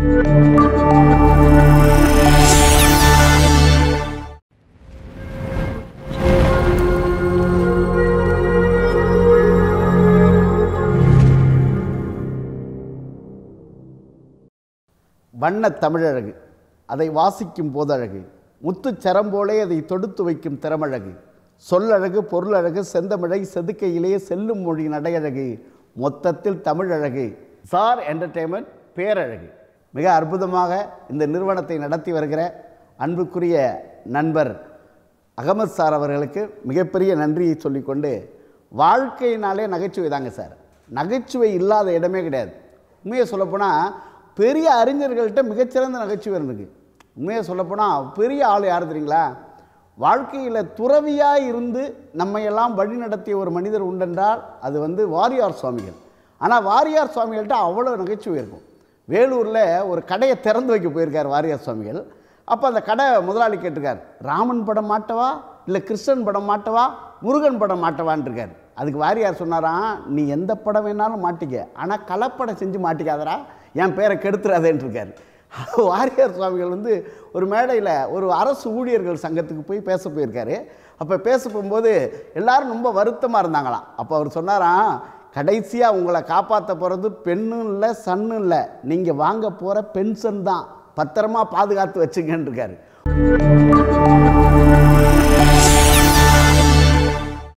வண்ணத் தமிழழகு அதை வாசிக்கும் போதழகு முத்துச்சரம் போலே அதை தொடுத்து வைக்கும் திறமழகு சொல்லழகு பொருளழகு செந்தமிழை செதுக்கையிலே செல்லும் மொழி நடையழகு மொத்தத்தில் தமிழழகு சார் என்டர்டெயின்மெண்ட் பேரழகு மிக அற்புதமாக இந்த நிறுவனத்தை நடத்தி வருகிற அன்புக்குரிய நண்பர் அகமது சார் அவர்களுக்கு மிகப்பெரிய நன்றியை சொல்லிக்கொண்டு வாழ்க்கையினாலே நகைச்சுவை தாங்க சார் நகைச்சுவை இல்லாத இடமே கிடையாது உண்மையை சொல்லப்போனால் பெரிய அறிஞர்கள்ட்ட மிகச்சிறந்த நகைச்சுவை இருந்துக்கு உண்மையை சொல்லப்போனால் பெரிய ஆள் யார் தெரியுங்களா வாழ்க்கையில் துறவியாக இருந்து நம்மையெல்லாம் வழி நடத்திய ஒரு மனிதர் உண்டென்றால் அது வந்து வாரியார் சுவாமிகள் ஆனால் வாரியார் சுவாமிகள்கிட்ட அவ்வளோ நகைச்சுவை இருக்கும் வேலூரில் ஒரு கடையை திறந்து வைக்க போயிருக்கார் வாரியார் சுவாமிகள் அப்போ அந்த கடை முதலாளி கேட்டிருக்கார் ராமன் படம் மாட்டவா இல்லை கிருஷ்ணன் படம் மாட்டவா முருகன் படம் மாட்டவான்னு இருக்கார் அதுக்கு வாரியார் சொன்னாராம் நீ எந்த படம் வேணாலும் மாட்டிக்க ஆனால் கலப்படம் செஞ்சு மாட்டிக்காதடா என் பேரை கெடுத்துறாதேன்னு இருக்கார் வாரியார் சுவாமிகள் வந்து ஒரு மேடையில் ஒரு அரசு ஊழியர்கள் சங்கத்துக்கு போய் பேச போயிருக்காரு அப்போ பேச போகும்போது எல்லாரும் ரொம்ப வருத்தமாக இருந்தாங்களாம் அப்போ அவர் சொன்னாராம் கடைசியாக உங்களை காப்பாற்ற போகிறது பெண்ணும் இல்லை சன்னும் இல்லை நீங்கள் வாங்க போகிற பென்ஷன் தான் பத்திரமா பாதுகாத்து வச்சுங்கன்னு இருக்காரு